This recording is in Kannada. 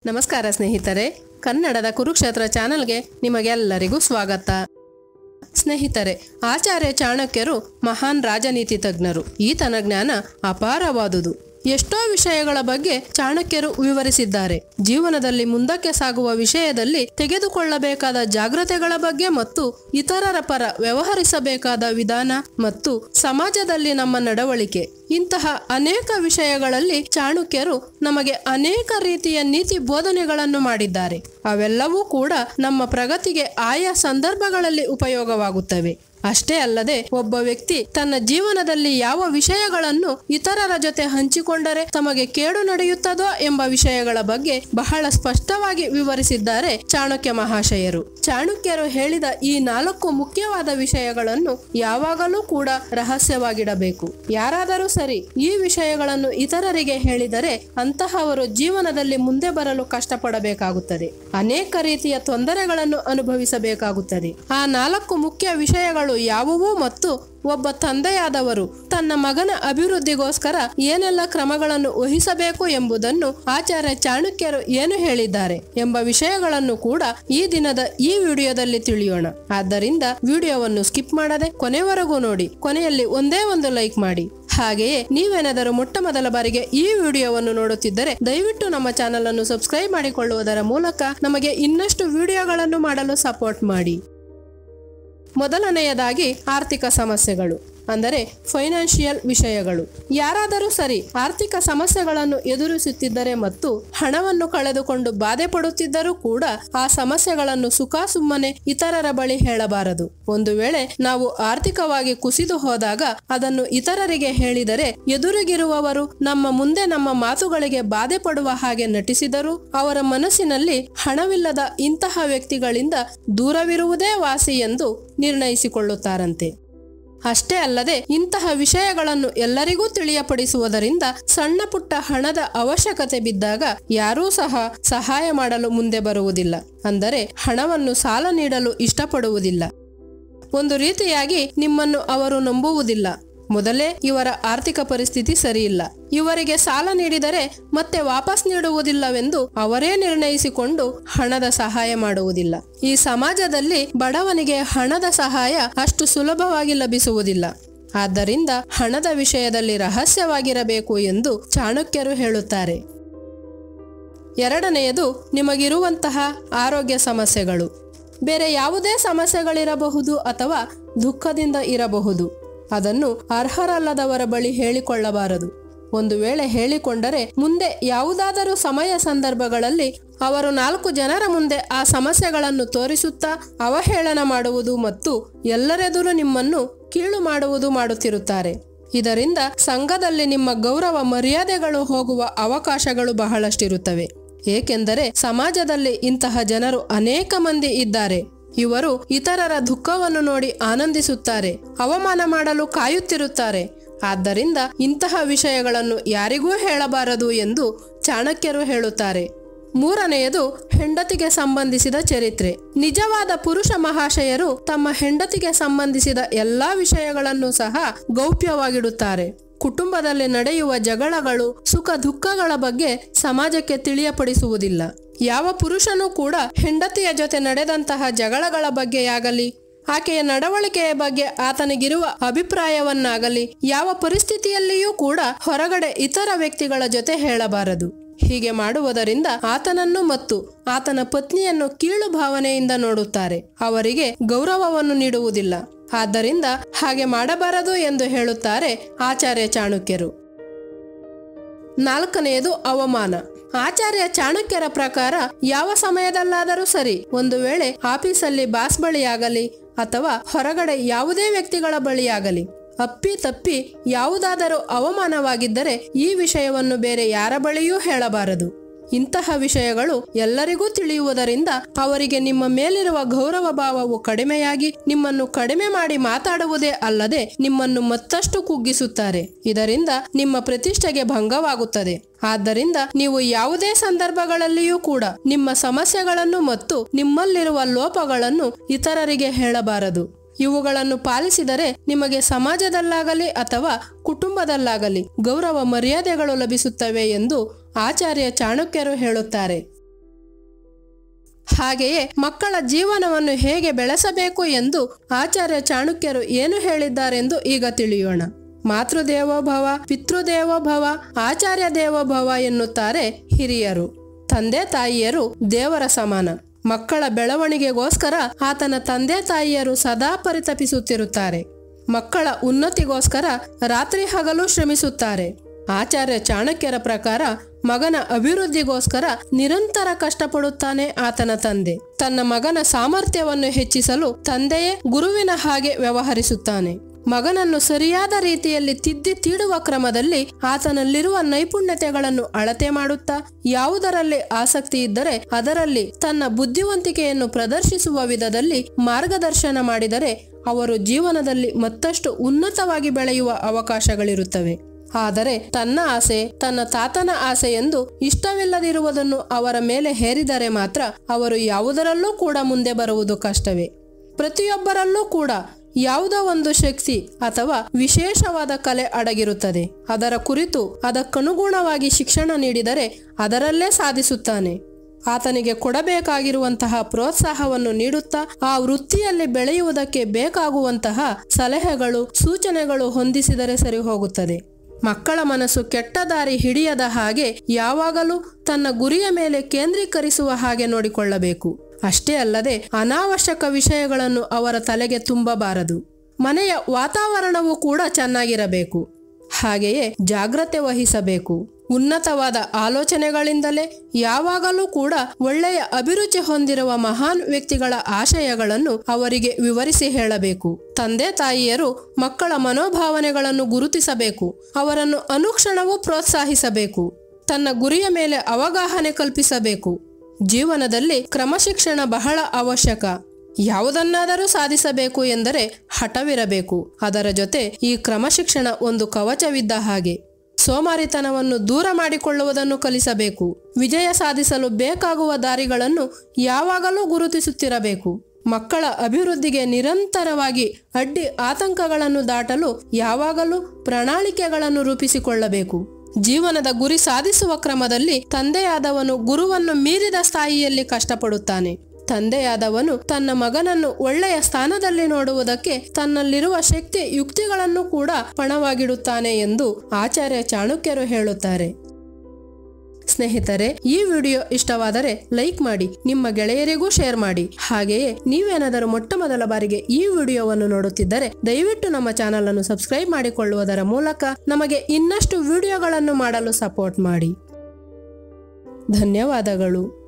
ನಮಸ್ಕಾರ ಸ್ನೇಹಿತರೆ ಕನ್ನಡದ ಕುರುಕ್ಷೇತ್ರ ಚಾನೆಲ್ಗೆ ನಿಮಗೆಲ್ಲರಿಗೂ ಸ್ವಾಗತ ಸ್ನೇಹಿತರೆ ಆಚಾರ್ಯ ಚಾಣಕ್ಯರು ಮಹಾನ್ ರಾಜನೀತಿ ತಜ್ಞರು ಈತನ ಜ್ಞಾನ ಅಪಾರವಾದುದು ಎಷ್ಟೋ ವಿಷಯಗಳ ಬಗ್ಗೆ ಚಾಣಕ್ಯರು ವಿವರಿಸಿದ್ದಾರೆ ಜೀವನದಲ್ಲಿ ಮುಂದಕ್ಕೆ ಸಾಗುವ ವಿಷಯದಲ್ಲಿ ತೆಗೆದುಕೊಳ್ಳಬೇಕಾದ ಜಾಗ್ರತೆಗಳ ಬಗ್ಗೆ ಮತ್ತು ಇತರರ ಪರ ವ್ಯವಹರಿಸಬೇಕಾದ ವಿಧಾನ ಮತ್ತು ಸಮಾಜದಲ್ಲಿ ನಮ್ಮ ನಡವಳಿಕೆ ಇಂತಹ ಅನೇಕ ವಿಷಯಗಳಲ್ಲಿ ಚಾಣಕ್ಯರು ನಮಗೆ ಅನೇಕ ರೀತಿಯ ನೀತಿ ಬೋಧನೆಗಳನ್ನು ಮಾಡಿದ್ದಾರೆ ಅವೆಲ್ಲವೂ ಕೂಡ ನಮ್ಮ ಪ್ರಗತಿಗೆ ಆಯಾ ಸಂದರ್ಭಗಳಲ್ಲಿ ಉಪಯೋಗವಾಗುತ್ತವೆ ಅಷ್ಟೇ ಅಲ್ಲದೆ ಒಬ್ಬ ವ್ಯಕ್ತಿ ತನ್ನ ಜೀವನದಲ್ಲಿ ಯಾವ ವಿಷಯಗಳನ್ನು ಇತರರ ಜೊತೆ ಹಂಚಿಕೊಂಡರೆ ತಮಗೆ ಕೇಡು ನಡೆಯುತ್ತದೋ ಎಂಬ ವಿಷಯಗಳ ಬಗ್ಗೆ ಬಹಳ ಸ್ಪಷ್ಟವಾಗಿ ವಿವರಿಸಿದ್ದಾರೆ ಚಾಣಕ್ಯ ಮಹಾಶಯರು ಚಾಣಕ್ಯರು ಹೇಳಿದ ಈ ನಾಲ್ಕು ಮುಖ್ಯವಾದ ವಿಷಯಗಳನ್ನು ಯಾವಾಗಲೂ ಕೂಡ ರಹಸ್ಯವಾಗಿಡಬೇಕು ಯಾರಾದರೂ ಸರಿ ಈ ವಿಷಯಗಳನ್ನು ಇತರರಿಗೆ ಹೇಳಿದರೆ ಅಂತಹವರು ಜೀವನದಲ್ಲಿ ಮುಂದೆ ಬರಲು ಕಷ್ಟಪಡಬೇಕಾಗುತ್ತದೆ ಅನೇಕ ರೀತಿಯ ತೊಂದರೆಗಳನ್ನು ಅನುಭವಿಸಬೇಕಾಗುತ್ತದೆ ಆ ನಾಲ್ಕು ಮುಖ್ಯ ವಿಷಯಗಳು ಯಾವುವು ಮತ್ತು ಒಬ್ಬ ತಂದೆಯಾದವರು ತನ್ನ ಮಗನ ಅಭಿವೃದ್ಧಿಗೋಸ್ಕರ ಏನೆಲ್ಲ ಕ್ರಮಗಳನ್ನು ವಹಿಸಬೇಕು ಎಂಬುದನ್ನು ಆಚಾರ್ಯ ಚಾಣಕ್ಯರು ಏನು ಹೇಳಿದ್ದಾರೆ ಎಂಬ ವಿಷಯಗಳನ್ನು ಕೂಡ ಈ ದಿನದ ಈ ವಿಡಿಯೋದಲ್ಲಿ ತಿಳಿಯೋಣ ಆದ್ದರಿಂದ ವಿಡಿಯೋವನ್ನು ಸ್ಕಿಪ್ ಮಾಡದೆ ಕೊನೆವರೆಗೂ ನೋಡಿ ಕೊನೆಯಲ್ಲಿ ಒಂದೇ ಒಂದು ಲೈಕ್ ಮಾಡಿ ಹಾಗೆಯೇ ನೀವೇನಾದರೂ ಮೊಟ್ಟ ಮೊದಲ ಬಾರಿಗೆ ಈ ವಿಡಿಯೋವನ್ನು ನೋಡುತ್ತಿದ್ದರೆ ದಯವಿಟ್ಟು ನಮ್ಮ ಚಾನಲ್ ಅನ್ನು ಸಬ್ಸ್ಕ್ರೈಬ್ ಮಾಡಿಕೊಳ್ಳುವುದರ ಮೂಲಕ ನಮಗೆ ಇನ್ನಷ್ಟು ವಿಡಿಯೋಗಳನ್ನು ಮಾಡಲು ಸಪೋರ್ಟ್ ಮಾಡಿ ಮೊದಲನೆಯದಾಗಿ ಆರ್ಥಿಕ ಸಮಸ್ಯೆಗಳು ಅಂದರೆ ಫೈನಾನ್ಷಿಯಲ್ ವಿಷಯಗಳು ಯಾರಾದರೂ ಸರಿ ಆರ್ಥಿಕ ಸಮಸ್ಯೆಗಳನ್ನು ಎದುರಿಸುತ್ತಿದ್ದರೆ ಮತ್ತು ಹಣವನ್ನು ಕಳೆದುಕೊಂಡು ಬಾಧೆ ಪಡುತ್ತಿದ್ದರೂ ಕೂಡ ಆ ಸಮಸ್ಯೆಗಳನ್ನು ಸುಖ ಸುಮ್ಮನೆ ಇತರರ ಬಳಿ ಹೇಳಬಾರದು ಒಂದು ವೇಳೆ ನಾವು ಆರ್ಥಿಕವಾಗಿ ಕುಸಿದು ಹೋದಾಗ ಅದನ್ನು ಇತರರಿಗೆ ಹೇಳಿದರೆ ಎದುರಿಗಿರುವವರು ನಮ್ಮ ಮುಂದೆ ನಮ್ಮ ಮಾತುಗಳಿಗೆ ಬಾಧೆ ಪಡುವ ಹಾಗೆ ನಟಿಸಿದರೂ ಅವರ ಮನಸ್ಸಿನಲ್ಲಿ ಹಣವಿಲ್ಲದ ಇಂತಹ ವ್ಯಕ್ತಿಗಳಿಂದ ದೂರವಿರುವುದೇ ವಾಸಿ ಎಂದು ನಿರ್ಣಯಿಸಿಕೊಳ್ಳುತ್ತಾರಂತೆ ಅಷ್ಟೇ ಅಲ್ಲದೆ ಇಂತಹ ವಿಷಯಗಳನ್ನು ಎಲ್ಲರಿಗೂ ತಿಳಿಯಪಡಿಸುವುದರಿಂದ ಸಣ್ಣ ಪುಟ್ಟ ಹಣದ ಅವಶ್ಯಕತೆ ಬಿದ್ದಾಗ ಯಾರೂ ಸಹ ಸಹಾಯ ಮಾಡಲು ಮುಂದೆ ಬರುವುದಿಲ್ಲ ಅಂದರೆ ಹಣವನ್ನು ಸಾಲ ನೀಡಲು ಇಷ್ಟಪಡುವುದಿಲ್ಲ ಒಂದು ರೀತಿಯಾಗಿ ನಿಮ್ಮನ್ನು ಅವರು ನಂಬುವುದಿಲ್ಲ ಮೊದಲೇ ಇವರ ಆರ್ಥಿಕ ಪರಿಸ್ಥಿತಿ ಸರಿಯಿಲ್ಲ ಇವರಿಗೆ ಸಾಲ ನೀಡಿದರೆ ಮತ್ತೆ ವಾಪಸ್ ನೀಡುವುದಿಲ್ಲವೆಂದು ಅವರೇ ನಿರ್ಣಯಿಸಿಕೊಂಡು ಹಣದ ಸಹಾಯ ಮಾಡುವುದಿಲ್ಲ ಈ ಸಮಾಜದಲ್ಲಿ ಬಡವನಿಗೆ ಹಣದ ಸಹಾಯ ಅಷ್ಟು ಸುಲಭವಾಗಿ ಲಭಿಸುವುದಿಲ್ಲ ಆದ್ದರಿಂದ ಹಣದ ವಿಷಯದಲ್ಲಿ ರಹಸ್ಯವಾಗಿರಬೇಕು ಎಂದು ಚಾಣಕ್ಯರು ಹೇಳುತ್ತಾರೆ ಎರಡನೆಯದು ನಿಮಗಿರುವಂತಹ ಆರೋಗ್ಯ ಸಮಸ್ಯೆಗಳು ಬೇರೆ ಯಾವುದೇ ಸಮಸ್ಯೆಗಳಿರಬಹುದು ಅಥವಾ ದುಃಖದಿಂದ ಇರಬಹುದು ಅದನ್ನು ಅರ್ಹರಲ್ಲದವರ ಬಳಿ ಹೇಳಿಕೊಳ್ಳಬಾರದು ಒಂದು ವೇಳೆ ಹೇಳಿಕೊಂಡರೆ ಮುಂದೆ ಯಾವುದಾದರೂ ಸಮಯ ಸಂದರ್ಭಗಳಲ್ಲಿ ಅವರು ನಾಲ್ಕು ಜನರ ಮುಂದೆ ಆ ಸಮಸ್ಯೆಗಳನ್ನು ತೋರಿಸುತ್ತಾ ಅವಹೇಳನ ಮಾಡುವುದು ಮತ್ತು ಎಲ್ಲರೆದುರು ನಿಮ್ಮನ್ನು ಕೀಳು ಮಾಡುವುದು ಮಾಡುತ್ತಿರುತ್ತಾರೆ ಇದರಿಂದ ಸಂಘದಲ್ಲಿ ನಿಮ್ಮ ಗೌರವ ಮರ್ಯಾದೆಗಳು ಹೋಗುವ ಅವಕಾಶಗಳು ಬಹಳಷ್ಟಿರುತ್ತವೆ ಏಕೆಂದರೆ ಸಮಾಜದಲ್ಲಿ ಇಂತಹ ಜನರು ಅನೇಕ ಮಂದಿ ಇದ್ದಾರೆ ಇವರು ಇತರರ ದುಃಖವನ್ನು ನೋಡಿ ಆನಂದಿಸುತ್ತಾರೆ ಅವಮಾನ ಮಾಡಲು ಕಾಯುತ್ತಿರುತ್ತಾರೆ ಆದ್ದರಿಂದ ಇಂತಹ ವಿಷಯಗಳನ್ನು ಯಾರಿಗೂ ಹೇಳಬಾರದು ಎಂದು ಚಾಣಕ್ಯರು ಹೇಳುತ್ತಾರೆ ಮೂರನೆಯದು ಹೆಂಡತಿಗೆ ಸಂಬಂಧಿಸಿದ ಚರಿತ್ರೆ ನಿಜವಾದ ಪುರುಷ ಮಹಾಶಯರು ತಮ್ಮ ಹೆಂಡತಿಗೆ ಸಂಬಂಧಿಸಿದ ಎಲ್ಲಾ ವಿಷಯಗಳನ್ನು ಸಹ ಗೌಪ್ಯವಾಗಿಡುತ್ತಾರೆ ಕುಟುಂಬದಲ್ಲಿ ನಡೆಯುವ ಜಗಳಗಳು ಸುಖ ದುಃಖಗಳ ಬಗ್ಗೆ ಸಮಾಜಕ್ಕೆ ತಿಳಿಯಪಡಿಸುವುದಿಲ್ಲ ಯಾವ ಪುರುಷನೂ ಕೂಡ ಹೆಂಡತಿಯ ಜೊತೆ ನಡೆದಂತಹ ಜಗಳಗಳ ಬಗ್ಗೆಯಾಗಲಿ ಆಕೆಯ ನಡವಳಿಕೆಯ ಬಗ್ಗೆ ಆತನಿಗಿರುವ ಅಭಿಪ್ರಾಯವನ್ನಾಗಲಿ ಯಾವ ಪರಿಸ್ಥಿತಿಯಲ್ಲಿಯೂ ಕೂಡ ಹೊರಗಡೆ ಇತರ ವ್ಯಕ್ತಿಗಳ ಜೊತೆ ಹೇಳಬಾರದು ಹೀಗೆ ಮಾಡುವುದರಿಂದ ಆತನನ್ನು ಮತ್ತು ಆತನ ಪತ್ನಿಯನ್ನು ಕೀಳು ಭಾವನೆಯಿಂದ ನೋಡುತ್ತಾರೆ ಅವರಿಗೆ ಗೌರವವನ್ನು ನೀಡುವುದಿಲ್ಲ ಆದ್ದರಿಂದ ಹಾಗೆ ಮಾಡಬಾರದು ಎಂದು ಹೇಳುತ್ತಾರೆ ಆಚಾರ್ಯ ಚಾಣಕ್ಯರು ನಾಲ್ಕನೆಯದು ಅವಮಾನ ಆಚಾರ್ಯ ಚಾಣಕ್ಯರ ಪ್ರಕಾರ ಯಾವ ಸಮಯದಲ್ಲಾದರೂ ಸರಿ ಒಂದು ವೇಳೆ ಆಫೀಸಲ್ಲಿ ಬಾಸ್ ಬಳಿಯಾಗಲಿ ಅಥವಾ ಹೊರಗಡೆ ಯಾವುದೇ ವ್ಯಕ್ತಿಗಳ ಬಳಿಯಾಗಲಿ ಅಪ್ಪಿ ತಪ್ಪಿ ಯಾವುದಾದರೂ ಅವಮಾನವಾಗಿದ್ದರೆ ಈ ವಿಷಯವನ್ನು ಬೇರೆ ಯಾರ ಬಳಿಯೂ ಹೇಳಬಾರದು ಇಂತಹ ವಿಷಯಗಳು ಎಲ್ಲರಿಗೂ ತಿಳಿಯುವುದರಿಂದ ಅವರಿಗೆ ನಿಮ್ಮ ಮೇಲಿರುವ ಗೌರವ ಭಾವವು ಕಡಿಮೆಯಾಗಿ ನಿಮ್ಮನ್ನು ಕಡಿಮೆ ಮಾಡಿ ಮಾತಾಡುವುದೇ ಅಲ್ಲದೆ ನಿಮ್ಮನ್ನು ಮತ್ತಷ್ಟು ಕುಗ್ಗಿಸುತ್ತಾರೆ ಇದರಿಂದ ನಿಮ್ಮ ಪ್ರತಿಷ್ಠೆಗೆ ಭಂಗವಾಗುತ್ತದೆ ಆದ್ದರಿಂದ ನೀವು ಯಾವುದೇ ಸಂದರ್ಭಗಳಲ್ಲಿಯೂ ಕೂಡ ನಿಮ್ಮ ಸಮಸ್ಯೆಗಳನ್ನು ಮತ್ತು ನಿಮ್ಮಲ್ಲಿರುವ ಲೋಪಗಳನ್ನು ಇತರರಿಗೆ ಹೇಳಬಾರದು ಇವುಗಳನ್ನು ಪಾಲಿಸಿದರೆ ನಿಮಗೆ ಸಮಾಜದಲ್ಲಾಗಲಿ ಅಥವಾ ಕುಟುಂಬದಲ್ಲಾಗಲಿ ಗೌರವ ಮರ್ಯಾದೆಗಳು ಲಭಿಸುತ್ತವೆ ಎಂದು ಆಚಾರ್ಯ ಚಾಣಕ್ಯರು ಹೇಳುತ್ತಾರೆ ಹಾಗೆಯೇ ಮಕ್ಕಳ ಜೀವನವನ್ನು ಹೇಗೆ ಬೆಳೆಸಬೇಕು ಎಂದು ಆಚಾರ್ಯ ಚಾಣಕ್ಯರು ಏನು ಹೇಳಿದ್ದಾರೆಂದು ಈಗ ತಿಳಿಯೋಣ ಮಾತೃದೇವೋಭವ ಪಿತೃದೇವೋಭವ ಆಚಾರ್ಯ ದೇವೋಭವ ಎನ್ನುತ್ತಾರೆ ಹಿರಿಯರು ತಂದೆ ತಾಯಿಯರು ದೇವರ ಸಮಾನ ಮಕ್ಕಳ ಬೆಳವಣಿಗೆಗೋಸ್ಕರ ಆತನ ತಂದೆ ತಾಯಿಯರು ಸದಾ ಪರಿತಪಿಸುತ್ತಿರುತ್ತಾರೆ ಮಕ್ಕಳ ಉನ್ನತಿಗೋಸ್ಕರ ರಾತ್ರಿ ಹಗಲು ಶ್ರಮಿಸುತ್ತಾರೆ ಆಚಾರ್ಯ ಚಾಣಕ್ಯರ ಪ್ರಕಾರ ಮಗನ ಅಭಿವೃದ್ಧಿಗೋಸ್ಕರ ನಿರಂತರ ಕಷ್ಟಪಡುತ್ತಾನೆ ಆತನ ತಂದೆ ತನ್ನ ಮಗನ ಸಾಮರ್ಥ್ಯವನ್ನು ಹೆಚ್ಚಿಸಲು ತಂದೆಯೇ ಗುರುವಿನ ಹಾಗೆ ವ್ಯವಹರಿಸುತ್ತಾನೆ ಮಗನನ್ನು ಸರಿಯಾದ ರೀತಿಯಲ್ಲಿ ತಿದ್ದಿ ತೀಡುವ ಕ್ರಮದಲ್ಲಿ ಆತನಲ್ಲಿರುವ ನೈಪುಣ್ಯತೆಗಳನ್ನು ಅಳತೆ ಮಾಡುತ್ತಾ ಯಾವುದರಲ್ಲಿ ಆಸಕ್ತಿ ಇದ್ದರೆ ಅದರಲ್ಲಿ ತನ್ನ ಬುದ್ಧಿವಂತಿಕೆಯನ್ನು ಪ್ರದರ್ಶಿಸುವ ವಿಧದಲ್ಲಿ ಮಾರ್ಗದರ್ಶನ ಮಾಡಿದರೆ ಅವರು ಜೀವನದಲ್ಲಿ ಮತ್ತಷ್ಟು ಉನ್ನತವಾಗಿ ಬೆಳೆಯುವ ಅವಕಾಶಗಳಿರುತ್ತವೆ ಆದರೆ ತನ್ನ ಆಸೆ ತನ್ನ ತಾತನ ಆಸೆ ಎಂದು ಇಷ್ಟವಿಲ್ಲದಿರುವುದನ್ನು ಅವರ ಮೇಲೆ ಹೇರಿದರೆ ಮಾತ್ರ ಅವರು ಯಾವುದರಲ್ಲೂ ಕೂಡ ಮುಂದೆ ಬರುವುದು ಕಷ್ಟವೇ ಪ್ರತಿಯೊಬ್ಬರಲ್ಲೂ ಕೂಡ ಯಾವುದೋ ಒಂದು ಶಕ್ತಿ ಅಥವಾ ವಿಶೇಷವಾದ ಕಲೆ ಅಡಗಿರುತ್ತದೆ ಅದರ ಕುರಿತು ಅದಕ್ಕನುಗುಣವಾಗಿ ಶಿಕ್ಷಣ ನೀಡಿದರೆ ಅದರಲ್ಲೇ ಸಾಧಿಸುತ್ತಾನೆ ಆತನಿಗೆ ಕೊಡಬೇಕಾಗಿರುವಂತಹ ಪ್ರೋತ್ಸಾಹವನ್ನು ನೀಡುತ್ತಾ ಆ ವೃತ್ತಿಯಲ್ಲಿ ಬೆಳೆಯುವುದಕ್ಕೆ ಬೇಕಾಗುವಂತಹ ಸಲಹೆಗಳು ಸೂಚನೆಗಳು ಹೊಂದಿಸಿದರೆ ಸರಿ ಹೋಗುತ್ತದೆ ಮಕ್ಕಳ ಮನಸ್ಸು ಕೆಟ್ಟ ದಾರಿ ಹಿಡಿಯದ ಹಾಗೆ ಯಾವಾಗಲೂ ತನ್ನ ಗುರಿಯ ಮೇಲೆ ಕೇಂದ್ರೀಕರಿಸುವ ಹಾಗೆ ನೋಡಿಕೊಳ್ಳಬೇಕು ಅಷ್ಟೇ ಅಲ್ಲದೆ ಅನಾವಶ್ಯಕ ವಿಷಯಗಳನ್ನು ಅವರ ತಲೆಗೆ ತುಂಬಬಾರದು ಮನೆಯ ವಾತಾವರಣವು ಕೂಡ ಚೆನ್ನಾಗಿರಬೇಕು ಹಾಗೆಯೇ ಜಾಗ್ರತೆ ವಹಿಸಬೇಕು ಉನ್ನತವಾದ ಆಲೋಚನೆಗಳಿಂದಲೇ ಯಾವಾಗಲೂ ಕೂಡ ಒಳ್ಳೆಯ ಅಭಿರುಚಿ ಹೊಂದಿರುವ ಮಹಾನ್ ವ್ಯಕ್ತಿಗಳ ಆಶಯಗಳನ್ನು ಅವರಿಗೆ ವಿವರಿಸಿ ಹೇಳಬೇಕು ತಂದೆ ತಾಯಿಯರು ಮಕ್ಕಳ ಮನೋಭಾವನೆಗಳನ್ನು ಗುರುತಿಸಬೇಕು ಅವರನ್ನು ಅನುಕ್ಷಣವೂ ಪ್ರೋತ್ಸಾಹಿಸಬೇಕು ತನ್ನ ಗುರಿಯ ಮೇಲೆ ಅವಗಾಹನೆ ಕಲ್ಪಿಸಬೇಕು ಜೀವನದಲ್ಲಿ ಕ್ರಮಶಿಕ್ಷಣ ಬಹಳ ಅವಶ್ಯಕ ಯಾವುದನ್ನಾದರೂ ಸಾಧಿಸಬೇಕು ಎಂದರೆ ಹಠವಿರಬೇಕು ಅದರ ಜೊತೆ ಈ ಕ್ರಮಶಿಕ್ಷಣ ಒಂದು ಕವಚವಿದ್ದ ಹಾಗೆ ಸೋಮಾರಿತನವನ್ನು ದೂರ ಮಾಡಿಕೊಳ್ಳುವುದನ್ನು ಕಲಿಸಬೇಕು ವಿಜಯ ಸಾಧಿಸಲು ಬೇಕಾಗುವ ದಾರಿಗಳನ್ನು ಯಾವಾಗಲೂ ಗುರುತಿಸುತ್ತಿರಬೇಕು ಮಕ್ಕಳ ಅಭಿವೃದ್ಧಿಗೆ ನಿರಂತರವಾಗಿ ಅಡ್ಡಿ ಆತಂಕಗಳನ್ನು ದಾಟಲು ಯಾವಾಗಲೂ ಪ್ರಣಾಳಿಕೆಗಳನ್ನು ರೂಪಿಸಿಕೊಳ್ಳಬೇಕು ಜೀವನದ ಗುರಿ ಸಾಧಿಸುವ ಕ್ರಮದಲ್ಲಿ ತಂದೆಯಾದವನು ಗುರುವನ್ನು ಮೀರಿದ ಸ್ಥಾಯಿಯಲ್ಲಿ ಕಷ್ಟಪಡುತ್ತಾನೆ ತಂದೆಯಾದವನು ತನ್ನ ಮಗನನ್ನು ಒಳ್ಳೆಯ ಸ್ಥಾನದಲ್ಲಿ ನೋಡುವುದಕ್ಕೆ ತನ್ನಲ್ಲಿರುವ ಶಕ್ತಿ ಯುಕ್ತಿಗಳನ್ನು ಕೂಡ ಪಣವಾಗಿಡುತ್ತಾನೆ ಎಂದು ಆಚಾರ್ಯ ಚಾಣಕ್ಯರು ಹೇಳುತ್ತಾರೆ ಸ್ನೇಹಿತರೆ ಈ ವಿಡಿಯೋ ಇಷ್ಟವಾದರೆ ಲೈಕ್ ಮಾಡಿ ನಿಮ್ಮ ಗೆಳೆಯರಿಗೂ ಶೇರ್ ಮಾಡಿ ಹಾಗೆಯೇ ನೀವೇನಾದರೂ ಮೊಟ್ಟ ಮೊದಲ ಬಾರಿಗೆ ಈ ವಿಡಿಯೋವನ್ನು ನೋಡುತ್ತಿದ್ದರೆ ದಯವಿಟ್ಟು ನಮ್ಮ ಚಾನಲ್ ಅನ್ನು ಸಬ್ಸ್ಕ್ರೈಬ್ ಮಾಡಿಕೊಳ್ಳುವುದರ ಮೂಲಕ ನಮಗೆ ಇನ್ನಷ್ಟು ವಿಡಿಯೋಗಳನ್ನು ಮಾಡಲು ಸಪೋರ್ಟ್ ಮಾಡಿ ಧನ್ಯವಾದಗಳು